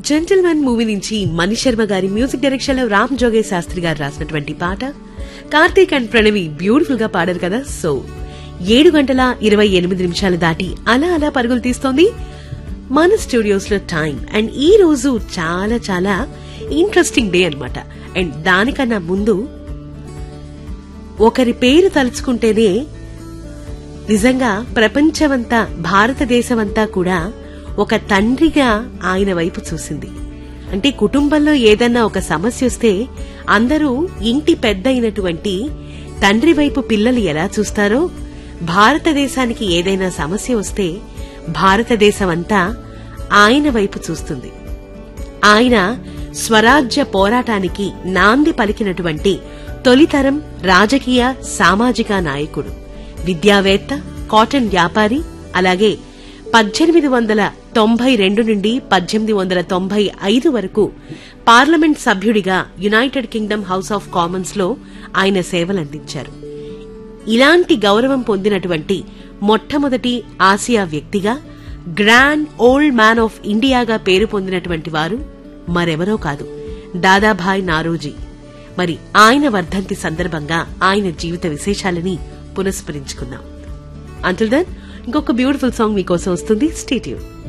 gentlemen movie నుంచి మణి శర్మ గారి music direction లో రామ్ జోగే శాస్త్రి గారు రాసినటువంటి పాట కార్తీక్ అండ్ ప్రణవి బ్యూటిఫుల్ గా పాడారు కదా సో ఏడు గంటల ఇరవై ఎనిమిది నిమిషాలు దాటి అలా అలా పరుగులు తీస్తోంది మన స్టూడియోస్ లో టైం అండ్ ఈ రోజు చాలా చాలా ఇంట్రెస్టింగ్ డే అన్నమాట అండ్ దానికన్నా ముందు ఒకరి పేరు తలుచుకుంటేనే నిజంగా ప్రపంచమంతా భారతదేశమంతా కూడా ఒక తండ్రిగా ఆయన వైపు చూసింది అంటే కుటుంబంలో ఏదన్నా ఒక సమస్య వస్తే అందరూ ఇంటి పెద్ద అయినటువంటి తండ్రి వైపు పిల్లలు ఎలా చూస్తారో భారతదేశానికి ఏదైనా సమస్య వస్తే భారతదేశం అంతా ఆయన వైపు చూస్తుంది ఆయన స్వరాజ్య పోరాటానికి నాంది పలికినటువంటి తొలితరం రాజకీయ సామాజిక నాయకుడు విద్యావేత్త కాటన్ వ్యాపారి అలాగే పద్దెనిమిది వందల తొంభై రెండు నుండి పద్దెనిమిది వందల తొంభై ఐదు వరకు పార్లమెంట్ సభ్యుడిగా United Kingdom House of Commons లో ఆయన సేవలందించారు ఇలాంటి గౌరవం పొందినటువంటి మొట్టమొదటి ఆసియా వ్యక్తిగా గ్రాండ్ ఓల్డ్ మ్యాన్ ఆఫ్ ఇండియాగా పేరు పొందినటువంటి వారు మరెవరో కాదు దాదాభాయ్ నారోజీ మరి ఆయన వర్ధంతి సందర్భంగా ఆయన జీవిత విశేషాలని పునస్మరించుకుందాం అంటుల్ దెన్ ఇంకొక బ్యూటిఫుల్ సాంగ్ మీకోసం వస్తుంది స్టేట్యూన్